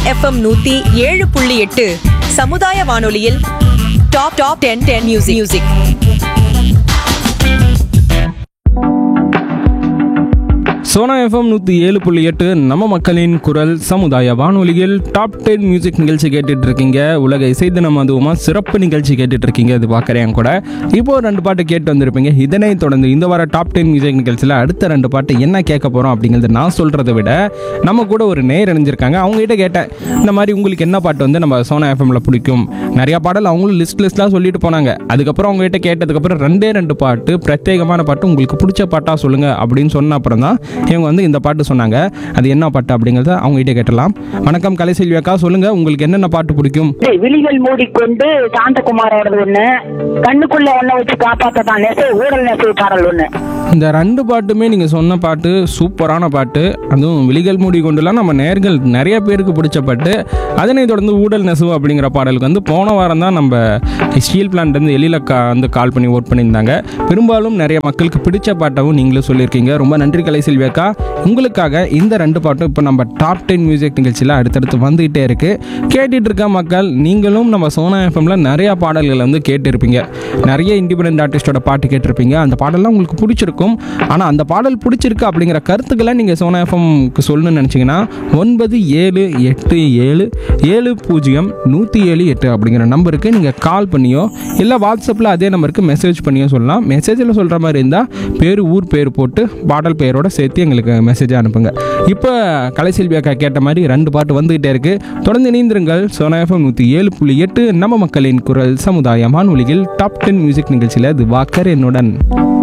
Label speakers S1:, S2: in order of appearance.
S1: FM நூத்தி ஏழு புள்ளி எட்டு சமுதாய வானொலியில் top top ten ten music music
S2: Sona FM நூற்றி ஏழு புள்ளி எட்டு நம்ம மக்களின் குரல் சமுதாய வானொலியில் டாப் டென் மியூசிக் நிகழ்ச்சி கேட்டுட்டு இருக்கீங்க உலக இசை தினம் அதுவுமா சிறப்பு நிகழ்ச்சி கேட்டுட்டு இருக்கீங்க இது பார்க்குறேன் கூட இப்போ ரெண்டு பாட்டு கேட்டு வந்திருப்பீங்க இதனை தொடர்ந்து இந்த வார டாப் டென் மியூசிக் நிகழ்ச்சியில் அடுத்த ரெண்டு பாட்டு என்ன கேட்க போகிறோம் அப்படிங்கிறது நான் சொல்கிறத விட நம்ம கூட ஒரு நேர் இணைஞ்சிருக்காங்க அவங்ககிட்ட கேட்டேன் இந்த மாதிரி உங்களுக்கு என்ன பாட்டு வந்து நம்ம சோனா எஃப்எம்ல பிடிக்கும் நிறைய பாடல் அவங்களும் லிஸ்ட் லிஸ்ட்லாம் சொல்லிட்டு போனாங்க அதுக்கப்புறம் அவங்ககிட்ட கேட்டதுக்கப்புறம் ரெண்டே ரெண்டு பாட்டு பிரத்யேகமான பாட்டு உங்களுக்கு பிடிச்ச பாட்டா சொல்லுங்க அப்படின்னு சொன்ன அப்புறம் தான் இவங்க வந்து இந்த பாட்டு சொன்னாங்க அது என்ன பாட்டு அப்படிங்கிறத அவங்ககிட்ட கேட்டலாம் வணக்கம் கலைசெல்வி அக்கா சொல்லுங்க உங்களுக்கு என்னென்ன பாட்டு பிடிக்கும்
S3: இது விழிகள் மூடிக்கொண்டு சாந்தகுமாரோடது ஒண்ணு கண்ணுக்குள்ள ஒண்ண வச்சு காப்பாத்ததான் நெசை ஊழல் நெசை பாடல் ஒண்ணு
S2: இந்த ரெண்டு பாட்டுமே நீங்கள் சொன்ன பாட்டு சூப்பரான பாட்டு அதுவும் விழிகள் மூடி கொண்டுலாம் நம்ம நேர்கள் நிறைய பேருக்கு பிடிச்ச பாட்டு அதனை தொடர்ந்து ஊடல் நெசவு அப்படிங்கிற பாடலுக்கு வந்து போன வாரம் தான் நம்ம ஸ்டீல் பிளான்ட் வந்து எழில கா வந்து கால் பண்ணி ஓட் பண்ணியிருந்தாங்க பெரும்பாலும் நிறைய மக்களுக்கு பிடிச்ச பாட்டாவும் நீங்களும் சொல்லியிருக்கீங்க ரொம்ப நன்றி கலை செல்வி அக்கா உங்களுக்காக இந்த ரெண்டு பாட்டும் இப்போ நம்ம டாப் டென் மியூசிக் நிகழ்ச்சியில் அடுத்தடுத்து வந்துகிட்டே இருக்கு கேட்டுட்டு இருக்க மக்கள் நீங்களும் நம்ம சோனா எஃப்எம்ல நிறைய பாடல்களை வந்து கேட்டிருப்பீங்க நிறைய இண்டிபெண்ட் ஆர்டிஸ்டோட பாட்டு கேட்டிருப்பீங்க அந்த பாடல்லாம் உங்களுக்கு பிடிச்சிருக்கும் ஆனால் அந்த பாடல் பிடிச்சிருக்கு அப்படிங்கிற கருத்துக்களை நீங்கள் சோனா எஃப்எம்க்கு சொல்லணும்னு நினச்சிங்கன்னா ஒன்பது ஏழு எட்டு ஏழு ஏழு பூஜ்ஜியம் நூற்றி ஏழு எட்டு அப்படிங்கிற நம்பருக்கு நீங்கள் கால் பண்ணியோ இல்லை வாட்ஸ்அப்பில் அதே நம்பருக்கு மெசேஜ் பண்ணியோ சொல்லலாம் மெசேஜில் சொல்கிற மாதிரி இருந்தால் பேர் ஊர் பேர் போட்டு பாடல் பெயரோட சேர்த்து எங்களுக்கு மெசேஜ் அனுப்புங்க இப்போ கலைசெல்வி அக்கா கேட்ட மாதிரி ரெண்டு பாட்டு வந்துகிட்டே இருக்கு தொடர்ந்து இணைந்திருங்கள் சோனா எஃப்எம் நூற்றி ஏழு புள்ளி எட்டு நம்ம மக்களின் குரல் சமுதாய வானொலியில் டாப் டென் மியூசிக் நிகழ்ச்சியில் இது வாக்கர் என்னுடன்